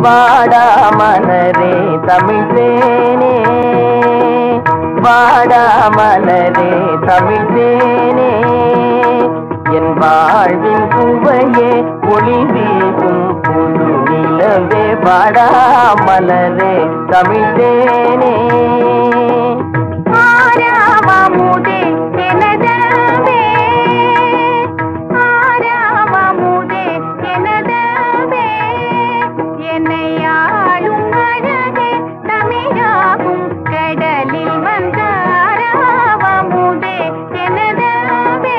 வாடா மலரே தமிழ் தேனே வாடா மலரே தமிழ் தேனே என் வாழ்வின் சுவையே ஒளி வீசும் புது நிலவே வாடா மலரே தமிழ் தேனே ஆராவமுதே எனதவே ஆராவமுதே எனதவே என்னை ஆளும் அழகே தமிழாகும் கடலில் வந்த ஆராவமுதே எனதவே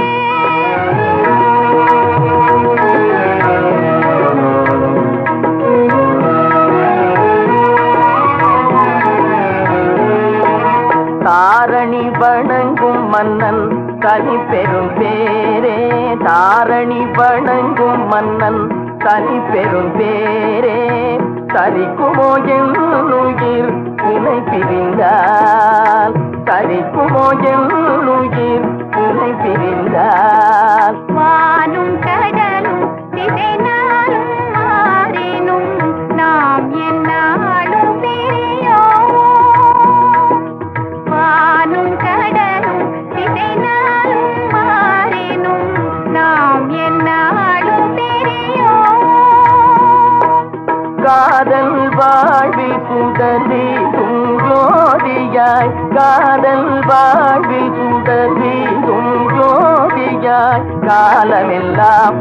தாரணி வணங்கும் மன்னன் தனி பெரும் பேரே தாரணி வணங்கும் மன்னன் தனி பெரும் பேரே தரிக்குமோ என்னுயிர் இணை பிரிந்தால் தரிக்குமோ என்னுயிர் இணை பிரிந்தால் வானும் கடலும் திசை நாளும் மாறினும் நாம் என்னாலும் பிரியோம் வானும் கடலும் திசை நாளும் மாறினும் நாம் என்னாலும் பிரியோம் காதல் வாழ்வி சுடரி ஜோதியாய் காதல் வாழ்வி சுடரி ஜோதியாய் காலமெல்லாம்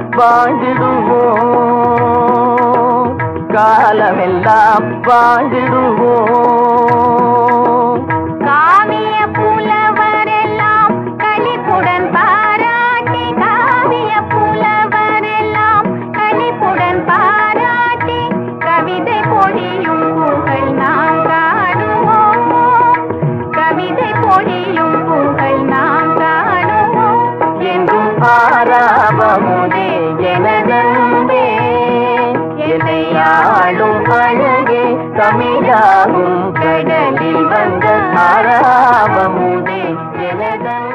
வாழ்ந்திடுவோம் காலமெல்லாம் வாழ்ந்திடுவோம் காவிய புலவரெல்லாம் களிப்புடன் பாராட்டி காவிய புலவரெல்லாம் களிப்புடன் பாராட்டி கவிதை பொழியும் புகழ் நாம் காணுவோம் கவிதை பொழியும் புகழ் நாம் காணுவோம் என்றும் ஆறாவமுதே எனதன்பே என்னை ஆளும் அழகே தமிழாகும் கடலில் வந்த ஆறாவமுதே எனதன்பே